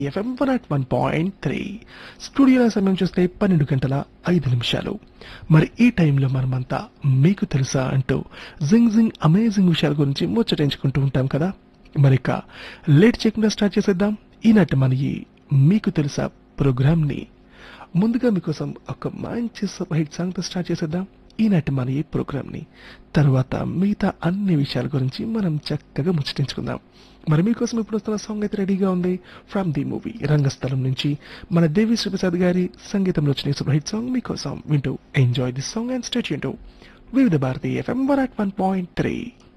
FM one at one point three స్టూడియోల సమయం చూస్తే పన్నెండు గంటల ఐదు నిమిషాలు మరి ఈ టైంలో మనమంతా మీకు తెలుసా అంటూ జింగ్ జింగ్ అమేజింగ్ విషయాల గురించి ముచ్చటించుకుంటూ ఉంటాం కదా మరి ఇక లేట్ చేయకుండా స్టార్ట్ చేసేద్దాం ఈనాటి మన ఈ మీకు తెలుసా ప్రోగ్రామ్ని ముందుగా మీకోసం ఒక మంచి సూపర్ హిట్ సాంగ్తో స్టార్ట్ చేసేద్దాం ఈనాటి మన ఈ ప్రోగ్రామ్ని తర్వాత మిగతా అన్ని విషయాల గురించి మనం చక్కగా ముచ్చటించుకుందాం మరి మీకోసం ఇప్పుడు వస్తున్న సాంగ్ అయితే రెడీగా ఉంది ఫ్రమ్ ది మూవీ రంగస్థలం నుంచి మన దేవి శ్రీప్రసాద్ గారి సంగీతంలో వచ్చిన ఈ సూపర్ హిట్ సాంగ్ మీకోసం వింటూ enjoy this song and state Vividh Bharati FM one at one point three